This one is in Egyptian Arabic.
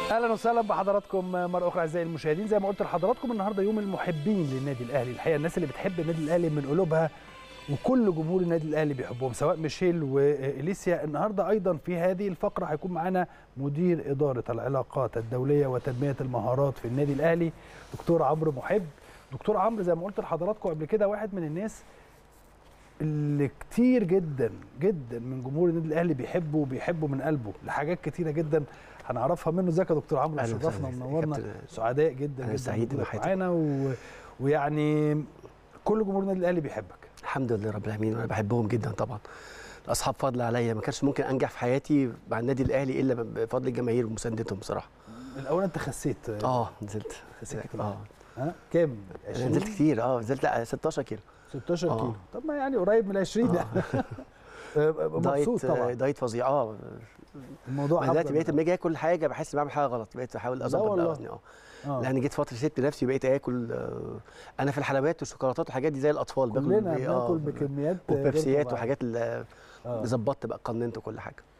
اهلا وسهلا بحضراتكم مره اخرى اعزائي المشاهدين زي ما قلت لحضراتكم النهارده يوم المحبين للنادي الاهلي الحقيقه الناس اللي بتحب النادي الاهلي من قلوبها وكل جمهور النادي الاهلي بيحبهم سواء ميشيل واليسيا النهارده ايضا في هذه الفقره هيكون معانا مدير اداره العلاقات الدوليه وتنميه المهارات في النادي الاهلي دكتور عمرو محب دكتور عمرو زي ما قلت لحضراتكم قبل كده واحد من الناس اللي كتير جدا جدا من جمهور النادي الاهلي بيحبه وبيحبه من قلبه لحاجات كتيره جدا هنعرفها منه ازيك يا دكتور عمرو أهلاً شرفنا وسهلاً. ومنورنا كابتن- سعداء جدا أنا جدا سعيد بوجودك بحياتك. معانا و... ويعني كل جمهور النادي الاهلي بيحبك الحمد لله رب العالمين وانا بحبهم جدا طبعا اصحاب فضل عليا ما كانش ممكن انجح في حياتي مع النادي الاهلي الا بفضل الجماهير ومساندتهم بصراحه الاول انت خسيت اه نزلت خسيت كتير. اه ها كام أنا 20 نزلت كتير اه نزلت لا 16 كيلو 16 آه. كيلو طب ما يعني قريب من ال 20 يعني آه، مبسوط دايت طبعا دايت فظيع اه الموضوع انا دلوقتي أفضل بقيت من لما اجي اكل حاجه بحس اني بعمل حاجه غلط بقيت احاول لا اظبط والله. وزني اه آه. لان جيت فتره سبت نفسي بقيت اكل آه، انا في الحلويات والشوكولاتات والحاجات دي زي الاطفال باكل كلنا بي- آه، بناكل بكميات غير وبيبسيات طبيعية. وحاجات اللي آه. ظبطت بقى قننت كل حاجه